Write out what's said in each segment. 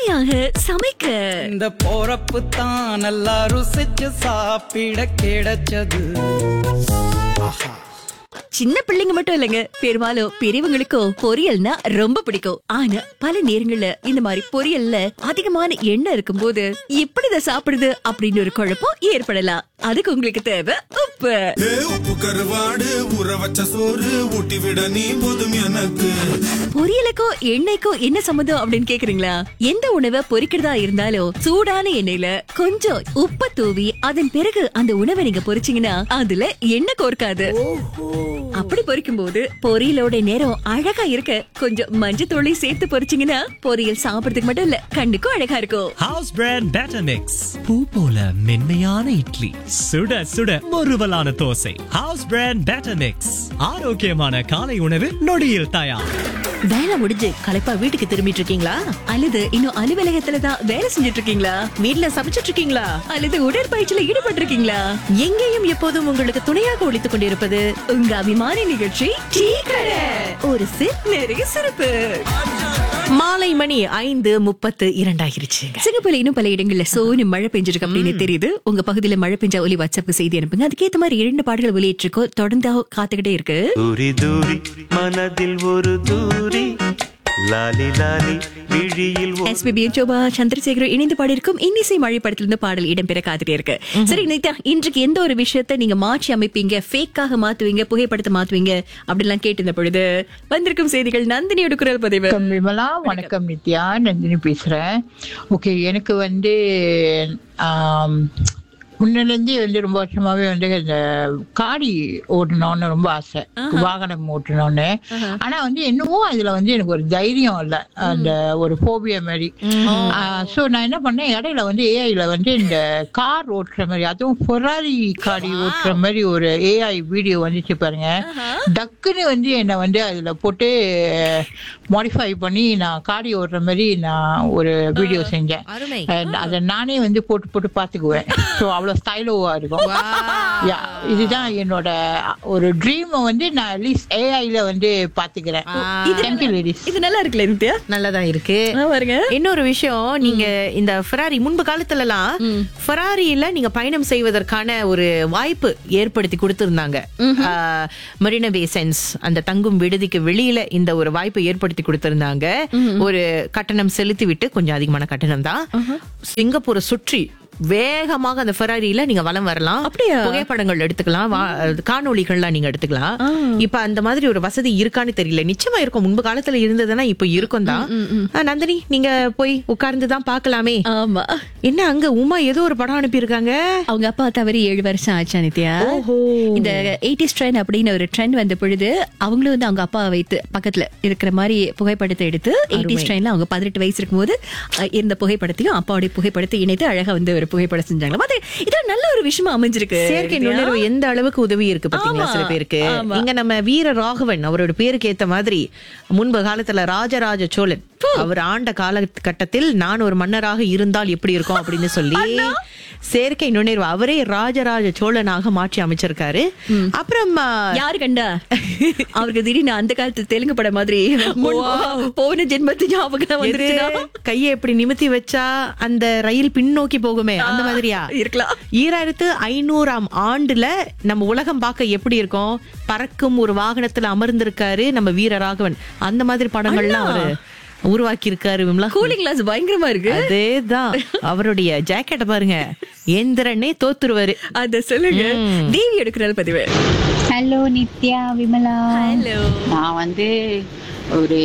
சுவையாக சமைக்க இந்த போறப்பு தான் நல்லா ருசிச்சு சாப்பிட கிடைச்சது சின்ன பிள்ளைங்க மட்டும் இல்லைங்க பெரும்பாலும் பெரியவங்களுக்கோ பொரியல்னா ரொம்ப பிடிக்கும் ஆனா பல நேரங்கள்ல இந்த மாதிரி பொரியல்ல அதிகமான எண்ணெய் இருக்கும்போது எப்படி இதை சாப்பிடுது அப்படின்னு ஒரு குழப்பம் ஏற்படலாம் அதுக்கு உங்களுக்கு தேவை உப்பு ஏ, உப்பு கருவாடு ஊற வச்ச சோறு ஊட்டி விட நீ போதும் எனக்கு பொரியலுக்கோ எண்ணெய்க்கோ என்ன சம்மந்தம் அப்படின்னு கேக்குறீங்களா எந்த உணவை பொரிக்கிறதா இருந்தாலும் சூடான எண்ணெயில கொஞ்சம் உப்ப தூவி அதன் பிறகு அந்த உணவை நீங்க பொரிச்சீங்கன்னா அதுல எண்ணெய் கோர்க்காது அப்படி பொரிக்கும் போது பொரியலோட நேரம் அழகா இருக்க கொஞ்சம் மஞ்சத்தூளை சேர்த்து பொரிச்சீங்கன்னா பொரியல் சாப்பிடுறதுக்கு மட்டும் இல்ல கண்ணுக்கும் அழகா இருக்கும் ஹவுஸ் பிராண்ட் பேட்டர் மிக்ஸ் பூ போல மென்மையான இட்லி சுட சுட முறுவலான dosa house brand batter mix ஆரோக்கியமான காலை உணவு நொடியில் தயார் வேலை முடிஞ்சு களைப்பா வீட்டுக்கு திரும்பிட்டு இருக்கீங்களா அல்லது இன்னும் அலுவலகத்துல தான் வேலை செஞ்சுட்டு இருக்கீங்களா வீட்ல சமைச்சிட்டு இருக்கீங்களா அல்லது உடற்பயிற்சியில ஈடுபட்டு இருக்கீங்களா எங்கேயும் எப்போதும் உங்களுக்கு துணையாக ஒழித்துக் கொண்டிருப்பது உங்க அபிமான நிகழ்ச்சி டீ கடை ஒரு சிப் நிறைய சிறப்பு மாலை மணி ஐந்து முப்பத்து இரண்டாயிருச்சுங்க சிங்கப்பூர்ல இன்னும் பல இடங்கள்ல சோனு மழை பெஞ்சிருக்கு அப்படின்னு தெரியுது உங்க பகுதியில மழை பெஞ்சா ஒலி வாட்ஸ்அப் செய்தி அனுப்புங்க அதுக்கேத்த மாதிரி இரண்டு பாடல்கள் வெளியிட்டிருக்கோம் தொடர்ந்து காத்துக்கிட்டே இருக்கு தூரி தூரி மனதில் ஒரு தூரி லாலி லாலி விழியில் ஒரு எஸ்பிபி சோபா சந்திரசேகர் இணைந்து பாடியிருக்கும் இன்னிசை மழை படத்திலிருந்து பாடல் இடம்பெற காத்துட்டே இருக்கு சரி நித்யா இன்றைக்கு எந்த ஒரு விஷயத்த நீங்க மாற்றி அமைப்பீங்க ஃபேக்காக மாத்துவீங்க புகைப்படத்தை மாத்துவீங்க அப்படிலாம் கேட்டிருந்த பொழுது வந்திருக்கும் செய்திகள் நந்தினியோட குரல் பதிவு வணக்கம் விமலா வணக்கம் நித்யா நந்தினி பேசுறேன் ஓகே எனக்கு வந்து ஆம், முன்னிலேருந்தே வந்து ரொம்ப வருஷமாவே வந்து இந்த காடி ஓட்டணும்னு ரொம்ப ஆசை வாகனம் ஓட்டணும்னு ஆனா வந்து என்னவோ அதுல வந்து எனக்கு ஒரு தைரியம் இல்ல அந்த ஒரு போபியா மாதிரி சோ நான் என்ன பண்ணேன் இடையில வந்து ஏஐல வந்து இந்த கார் ஓட்டுற மாதிரி அதுவும் ஃபெராரி காடி ஓட்டுற மாதிரி ஒரு ஏஐ வீடியோ வந்துச்சு பாருங்க டக்குன்னு வந்து என்னை வந்து அதுல போட்டு மாடிஃபை பண்ணி நான் காடி ஓட்டுற மாதிரி நான் ஒரு வீடியோ செஞ்சேன் அருமை. And அதை நானே வந்து போட்டு போட்டு பாத்துக்குவேன் ஸோ அவ்வளோ ஸ்டைலோவா இருக்கும் Yeah, இதுதான் என்னோட ஒரு ட்ரீம் வந்து நான் அட்லீஸ்ட் ஏஐல வந்து பாத்துக்கிறேன் Thank you, ladies. இது நல்லா இருக்குல்ல நித்யா நல்லதா இருக்கு ஆ, பாருங்க இன்னொரு விஷயம் நீங்க இந்த ஃபெராரி முன்பு காலத்துல எல்லாம் ஃபெராரியில நீங்க பயணம் செய்வதற்கான ஒரு வாய்ப்பு ஏற்படுத்தி கொடுத்திருந்தாங்க மெரினா பேசன்ஸ் அந்த தங்கும் விடுதிக்கு வெளியில இந்த ஒரு வாய்ப்பை ஏற்படுத்தி கொடுத்திருந்தாங்க ஒரு கட்டணம் செலுத்தி விட்டு கொஞ்சம் அதிகமான கட்டணம் தான் சிங்கப்பூரை சுற்றி வேகமாக அந்த ஃபெராரியில நீங்க வலம் வரலாம் அப்படியா? புகைப்படங்கள் எடுத்துக்கலாம் வா- காணொளிகள்லாம் நீங்க எடுத்துக்கலாம் இப்ப அந்த மாதிரி ஒரு வசதி இருக்கான்னு தெரியல நிச்சயமா இருக்கும் முன்பு காலத்துல இருந்ததுன்னா இப்ப இருக்கும் தான் ஆ, நந்தினி நீங்க போய் உட்கார்ந்து தான் பாக்கலாமே ஆமா என்ன அங்க உமா ஏதோ ஒரு படம் அனுப்பியிருக்காங்க அவங்க அப்பா தவறி ஏழு வருஷம் ஆச்சா நித்யா இந்த எயிட்டிஸ் ட்ரெண்ட் அப்படின்னு ஒரு ட்ரெண்ட் வந்த பொழுது அவங்களும் வந்து அவங்க அப்பா வைத்து பக்கத்துல இருக்கிற மாதிரி புகைப்படத்தை எடுத்து எயிட்டிஸ் ட்ரெண்ட்ல அவங்க பதினெட்டு வயசு இருக்கும்போது அஹ், இருந்த புகைப்படத்தையும் அப்பாவுடைய புகைப்படத்தை இணைத்து அழகா வந்து ஒரு புகைப்படம் செஞ்சாங்க அது இது நல்ல ஒரு விஷயமா அமைஞ்சிருக்கு செயற்கை நுண்ணறிவு எந்த அளவுக்கு உதவி இருக்கு பாத்தீங்களா ஆமா, சில பேருக்கு ஆமா. இங்க நம்ம வீர ராகவன் அவரோட பேருக்கு ஏத்த மாதிரி முன்பு காலத்துல ராஜராஜ சோழன் அவர் ஆண்ட காலகட்டத்தில் நான் ஒரு மன்னராக இருந்தால் எப்படி இருக்கும் அப்படின்னு சொல்லி செயற்கை நுண்ணறிவு அவரே ராஜராஜ சோழனாக மாற்றி அமைச்சிருக்காரு அப்புறம் ஆ, யாரு கண்டா அவருக்கு திடீர்னு அந்த காலத்து தெலுங்கு படம் மாதிரி முன் போன ஜென்மத்து ஞாபகம் எது? வந்துருச்சுன்னா கையை எப்படி நிமித்தி வச்சா அந்த ரயில் பின்னோக்கி போகுமே அந்த மாதிரியா இருக்கலாம் ஈராயிரத்து ஐநூறாம் ஆண்டுல நம்ம உலகம் பார்க்க எப்படி இருக்கும் பறக்கும் ஒரு வாகனத்துல அமர்ந்திருக்காரு நம்ம வீரராகவன் அந்த மாதிரி படங்கள்லாம் அவரு உருவாக்கி இருக்காரு விமலா கூலிங் கிளாஸ் பயங்கரமா இருக்கு அதேதான் அவருடைய ஜாக்கெட்டை பாருங்க எந்திரனே தோத்துருவாரு அத சொல்லுங்க தேவி எடுக்கிற பதிவு ஹலோ நித்யா விமலா ஹலோ நான் வந்து ஒரு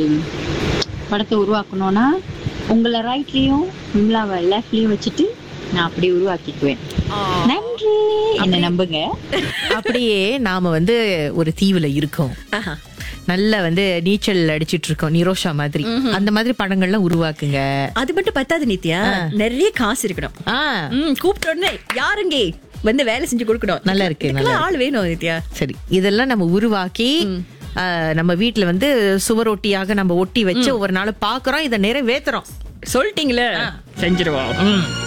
படத்தை உருவாக்கணும்னா உங்களை ரைட்லயும் விமலாவை லெஃப்ட்லயும் வச்சுட்டு நான் அப்படியே உருவாக்கிக்குவேன் நன்றி என்ன நம்புங்க அப்படியே நாம வந்து ஒரு தீவுல இருக்கோம் நல்ல வந்து நீச்சல் அடிச்சிட்டு இருக்கோம் நிரோஷா மாதிரி அந்த மாதிரி படங்கள்லாம் உருவாக்குங்க அது மட்டும் பத்தாது நித்யா நிறைய காசு இருக்கணும் ஆ ம், கூப்பிட்ட உடனே யாருங்க வந்து வேலை செஞ்சு கொடுக்கணும் நல்லா இருக்கு, நல்லா இதுக்கெல்லாம் ஆள் வேணும் நித்யா சரி இதெல்லாம் நம்ம உருவாக்கி ஆஹ், நம்ம வீட்ல வந்து சுவரொட்டியாக நம்ம ஒட்டி வச்சு ஒவ்வொரு நாளும் பாக்குறோம் இதை நிறைவேத்துறோம் சொல்லிட்டீங்களே செஞ்சிருவோம்